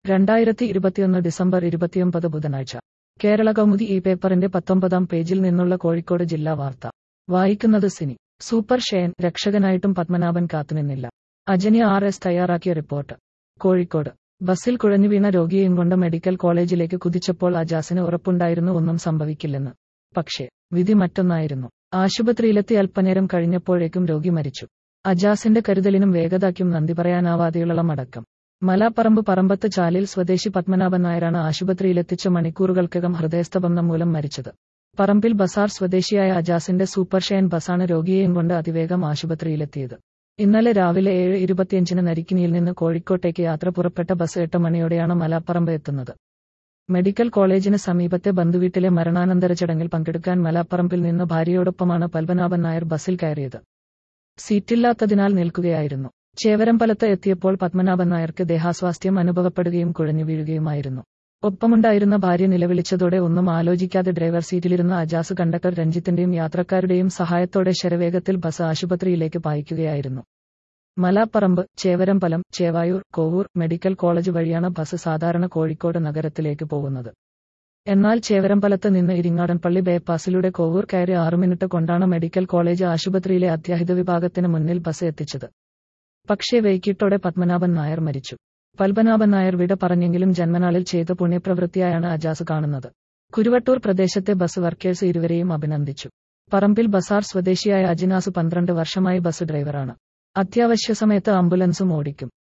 രണ്ടായിരത്തി ഇരുപത്തിയൊന്ന് ഡിസംബർ ഇരുപത്തിയൊമ്പത് ബുധനാഴ്ച കേരള കൗമുദി ഈ പേപ്പറിന്റെ പത്തൊമ്പതാം പേജിൽ നിന്നുള്ള കോഴിക്കോട് ജില്ലാ വാർത്ത വായിക്കുന്നത് സിനി സൂപ്പർ ഷെയൻ രക്ഷകനായിട്ടും പത്മനാഭൻ കാത്തുനിന്നില്ല അജനി ആർ എസ് തയ്യാറാക്കിയ റിപ്പോർട്ട് കോഴിക്കോട് ബസ്സിൽ കുഴഞ്ഞു വീണ രോഗിയെയും കൊണ്ട് മെഡിക്കൽ കോളേജിലേക്ക് കുതിച്ചപ്പോൾ അജാസിന് ഉറപ്പുണ്ടായിരുന്നു ഒന്നും സംഭവിക്കില്ലെന്ന് പക്ഷേ വിധി മറ്റൊന്നായിരുന്നു ആശുപത്രിയിലെത്തി അല്പനേരം കഴിഞ്ഞപ്പോഴേക്കും രോഗി മരിച്ചു അജാസിന്റെ കരുതലിനും വേഗതയ്ക്കും നന്ദി പറയാനാവാതെയുള്ള മടക്കം മലാപ്പറമ്പ് പറമ്പത്ത് ചാലിൽ സ്വദേശി പത്മനാഭൻ നായരാണ് ആശുപത്രിയിലെത്തിച്ച മണിക്കൂറുകൾക്കകം ഹൃദയസ്തംഭനം മൂലം മരിച്ചത് പറമ്പിൽ ബസാർ സ്വദേശിയായ അജാസിന്റെ സൂപ്പർ ഷെയൻ ബസാണ് രോഗിയെയും കൊണ്ട് അതിവേഗം ആശുപത്രിയിലെത്തിയത് ഇന്നലെ രാവിലെ ഏഴ് ഇരുപത്തിയഞ്ചിന് നരിക്കിനിയിൽ നിന്ന് കോഴിക്കോട്ടേക്ക് യാത്ര പുറപ്പെട്ട ബസ് എട്ട് മണിയോടെയാണ് മലാപ്പറമ്പ് എത്തുന്നത് മെഡിക്കൽ കോളേജിന് സമീപത്തെ ബന്ധുവീട്ടിലെ മരണാനന്തര ചടങ്ങിൽ പങ്കെടുക്കാൻ മലാപ്പറമ്പിൽ നിന്ന് ഭാര്യയോടൊപ്പമാണ് പത്മനാഭൻ നായർ ബസ്സിൽ കയറിയത് സീറ്റില്ലാത്തതിനാൽ നിൽക്കുകയായിരുന്നു ചേവരമ്പലത്ത് എത്തിയപ്പോൾ പത്മനാഭൻ നായർക്ക് ദേഹാസ്വാസ്ഥ്യം അനുഭവപ്പെടുകയും കുഴഞ്ഞു വീഴുകയുമായിരുന്നു ഒപ്പമുണ്ടായിരുന്ന ഭാര്യ നിലവിളിച്ചതോടെ ഒന്നും ആലോചിക്കാതെ ഡ്രൈവർ സീറ്റിലിരുന്ന അജാസ് കണ്ടക്ടർ രഞ്ജിത്തിന്റെയും യാത്രക്കാരുടെയും സഹായത്തോടെ ശരവേഗത്തിൽ ബസ് ആശുപത്രിയിലേക്ക് പായിക്കുകയായിരുന്നു മലാപ്പറമ്പ് ചേവരമ്പലം ചേവായൂർ കോവൂർ മെഡിക്കൽ കോളേജ് വഴിയാണ് ബസ് സാധാരണ കോഴിക്കോട് നഗരത്തിലേക്ക് പോകുന്നത് എന്നാൽ ചേവരമ്പലത്ത് നിന്ന് ഇരിങ്ങാടൻപള്ളി ബൈപ്പാസിലൂടെ കോവൂർ കയറി ആറു മിനിറ്റ് കൊണ്ടാണ് മെഡിക്കൽ കോളേജ് ആശുപത്രിയിലെ അത്യാഹിത വിഭാഗത്തിന് മുന്നിൽ ബസ് എത്തിച്ചത് പക്ഷേ വൈകിട്ടോടെ പത്മനാഭൻ നായർ മരിച്ചു പത്മനാഭൻ നായർ വിട പറഞ്ഞെങ്കിലും ജന്മനാളിൽ ചെയ്ത പുണ്യപ്രവൃത്തിയായാണ് അജാസ് കാണുന്നത് കുരുവട്ടൂർ പ്രദേശത്തെ ബസ് വർക്കേഴ്സ് ഇരുവരെയും അഭിനന്ദിച്ചു പറമ്പിൽ ബസാർ സ്വദേശിയായ അജിനാസ് പന്ത്രണ്ട് വർഷമായി ബസ് ഡ്രൈവറാണ് അത്യാവശ്യ സമയത്ത് ആംബുലൻസും ഓടിക്കും